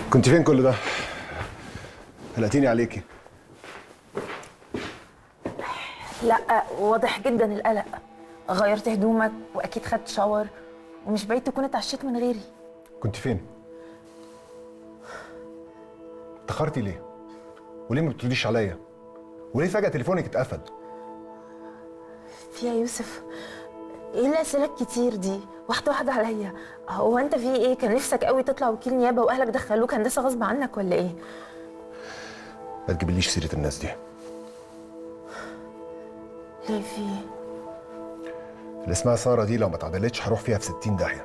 كنت فين كل ده؟ قلقتيني عليكي لا واضح جدا القلق غيرت هدومك واكيد خدت شاور ومش بعيد تكون اتعشيت من غيري كنت فين؟ اتأخرتي ليه؟ وليه ما بترديش عليا؟ وليه فجأة تليفونك اتقفل؟ في يا يوسف ايه الاسئله الكتير دي واحده واحده عليا هو انت في ايه كان نفسك قوي تطلع وكيل نيابه واهلك دخلوك هندسه غصب عنك ولا ايه ما تجيبليش سيرة الناس دي ليه في ايه اللي اسمها سارة دي لو ما اتعدلتش هروح فيها في 60 داهية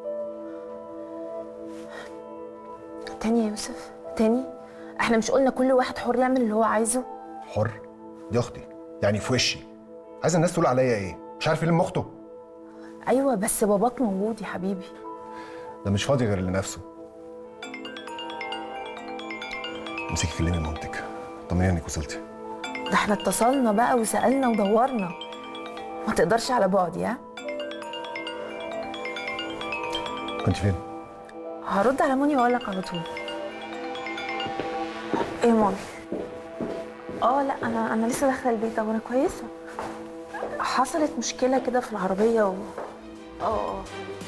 تاني يا يوسف تاني احنا مش قلنا كل واحد حر يعمل اللي هو عايزه حر دي أختي يعني في وشي عايز الناس تقول عليا إيه؟ مش عارف يلم أخته ايوه بس باباك موجود يا حبيبي ده مش فاضي غير لنفسه امسكي كلمي مامتك طمنيني انك وصلتي ده احنا اتصلنا بقى وسالنا ودورنا ما تقدرش على بعد يا كنت فين؟ هرد على موني واقول لك على طول ايه يا مامي اه لا انا انا لسه داخله البيت وانا كويسه حصلت مشكله كده في العربيه و اه اه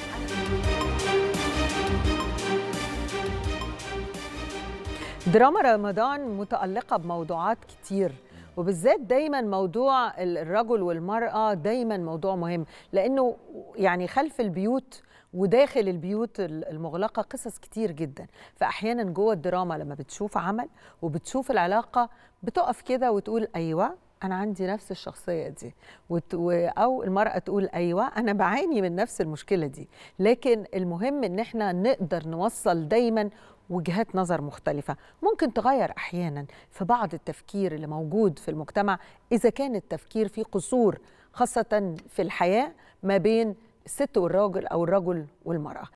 دراما رمضان متألقة بموضوعات كتير وبالذات دايما موضوع الرجل والمرأة دايما موضوع مهم لأنه يعني خلف البيوت وداخل البيوت المغلقة قصص كتير جدا فأحيانا جوه الدراما لما بتشوف عمل وبتشوف العلاقة بتقف كده وتقول أيوة أنا عندي نفس الشخصية دي وت... و... أو المرأة تقول أيوة أنا بعاني من نفس المشكلة دي لكن المهم إن احنا نقدر نوصل دايما وجهات نظر مختلفة ممكن تغير أحيانا في بعض التفكير اللي موجود في المجتمع إذا كان التفكير فيه قصور خاصة في الحياة ما بين الست والراجل أو الرجل والمرأة